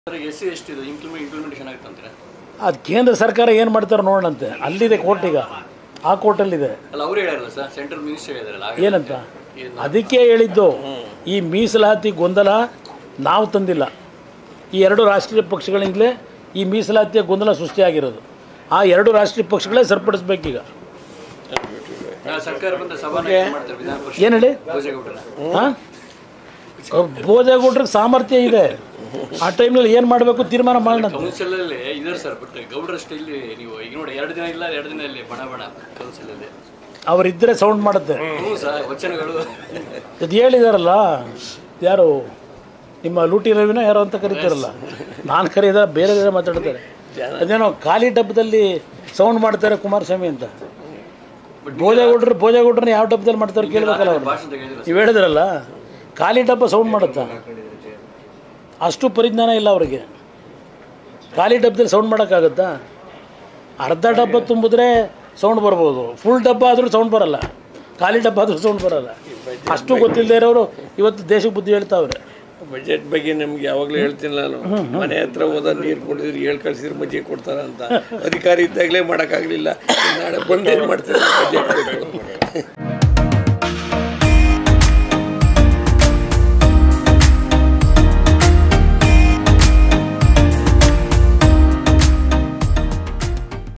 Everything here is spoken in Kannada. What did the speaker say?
S C S T implement implementation ಆಗುತ್ತೆ ಅಂತೀರಾ ಅದು ಕೇಂದ್ರ ಸರ್ಕಾರ ಏನು ಮಾಡ್ತಾರೆ ನೋಡೋಣಂತೆ ಅಲ್ಲಿದೆ ಕೋರ್ಟ್ ಈಗ ಆ ಕೋರ್ಟಲ್ಲಿದೆ ಅಲ್ಲ ಅವ್ರು ಹೇಳಿರಲ್ಲ ಸರ್ ಸೆಂಟ್ರಲ್ ಮಿನಿಸ್ಟರ್ ಹೇಳಿದಾರಲ್ಲ ಆಗ ಏನಂತ ಅದಕ್ಕೆ ಹೇಳಿದ್ದು ಈ ಮೀಸಲಾತಿ ಗೊಂದಲ ನಾವು ತಂದಿಲ್ಲ ಈ ಎರಡು ರಾಷ್ಟ್ರೀಯ ಪಕ್ಷಗಳಿಂದಲೇ ಈ ಮೀಸಲಾತಿಯ ಗೊಂದಲ ಸೃಷ್ಟಿಯಾಗಿರೋದು ಆ ಎರಡು ರಾಷ್ಟ್ರೀಯ ಪಕ್ಷಗಳೇ ಸರಿಪಡಿಸ್ಬೇಕೀಗ ಆ, ಸರ್ಕಾರ ಬಂದ ಸಭಾ ಮಾಡ್ತಾರೆ ವಿಧಾನ ಪರಿಷತ್ ಏನು ಹೇಳಿ ಭೋಜೇಗೌಡರ ಹಾಂ ಭೋಜೇಗೌಡ್ರಿಗೆ ಸಾಮರ್ಥ್ಯ ಇದೆ ಆ ಟೈಮ್ನಲ್ಲಿ ಏನು ಮಾಡಬೇಕು ತೀರ್ಮಾನ ಮಾಡೋಣ ಕೌನ್ಸಿಲ್ ಅಲ್ಲಿ ಇದಾರೆ ಸರ್ ಬಟ್ ಗೌಡ್ರಷ್ಟು ಇಲ್ಲಿ ನೀವು ಈಗ ನೋಡಿ ಎರಡು ದಿನ ಇಲ್ಲ ಎರಡು ದಿನ ಇಲ್ಲಿ ಬಣ ಬಣ ಕೌನ್ಸಿಲ್ ಅಲ್ಲಿ ಅವರಿದ್ದರೆ ಸೌಂಡ್ ಮಾಡುತ್ತೆ ಹ್ಞೂ ಸರ್ ವಚನಗಳು ಇದು ಹೇಳಿದಾರಲ್ಲ ಯಾರು ನಿಮ್ಮ ಲೂಟಿ ರವಿನ ಯಾರೋ ಅಂತ ಕರೀತಾರಲ್ಲ ನಾನು ಕರೀದ ಬೇರೆ ಬೇರೆ ಮಾತಾಡ್ತಾರೆ ಅದೇನೋ ಖಾಲಿ ಡಬ್ಬದಲ್ಲಿ ಸೌಂಡ್ ಮಾಡ್ತಾರೆ ಕುಮಾರಸ್ವಾಮಿ ಅಂತ ಭೋಜೇಗೌಡ್ರು ಭೋಜೇಗೌಡ್ರನ್ನ ಯಾವ ಡಬ್ಬದಲ್ಲಿ ಮಾಡ್ತಾರೆ ಕೇಳ್ಬೇಕಲ್ಲ ಅವ್ರು ಭಾಷಣ ಹೇಳಿದ್ರು ನೀವು ಹೇಳಿದ್ರಲ್ಲ ಖಾಲಿ ಡಬ್ಬ ಸೌಂಡ್ ಮಾಡುತ್ತಾ ಅಷ್ಟು ಪರಿಜ್ಞಾನ ಇಲ್ಲ ಅವರಿಗೆ ಖಾಲಿ ಡಬ್ಬದಲ್ಲಿ ಸೌಂಡ್ ಮಾಡೋಕ್ಕಾಗುತ್ತಾ ಅರ್ಧ ಡಬ್ಬ ತುಂಬಿದ್ರೆ ಸೌಂಡ್ ಬರ್ಬೋದು ಫುಲ್ ಡಬ್ಬ ಆದರೂ ಸೌಂಡ್ ಬರಲ್ಲ ಖಾಲಿ ಡಬ್ಬ ಆದರೂ ಸೌಂಡ್ ಬರಲ್ಲ ಅಷ್ಟು ಗೊತ್ತಿಲ್ಲದೆ ಇರೋರು ಇವತ್ತು ದೇಶಕ್ಕೆ ಬುದ್ಧಿ ಹೇಳ್ತಾವ್ರೆ ಬಜೆಟ್ ಬಗ್ಗೆ ನಮ್ಗೆ ಯಾವಾಗಲೂ ಹೇಳ್ತೀನಿ ನಾನು ಮನೆ ಹತ್ರ ಹೋದ ನೀರು ಕೊಡಿದ್ರೆ ಹೇಳ್ ಕಳ್ಸಿದ್ರೆ ಮಜ್ಜಿಗೆ ಕೊಡ್ತಾರ ಅಂತ ಅಧಿಕಾರಿ ಇದ್ದಾಗಲೇ ಮಾಡೋಕ್ಕಾಗಲಿಲ್ಲ ನಾಳೆ ಬಂದೇನು ಮಾಡ್ತಾರೆ ಬಜೆಟ್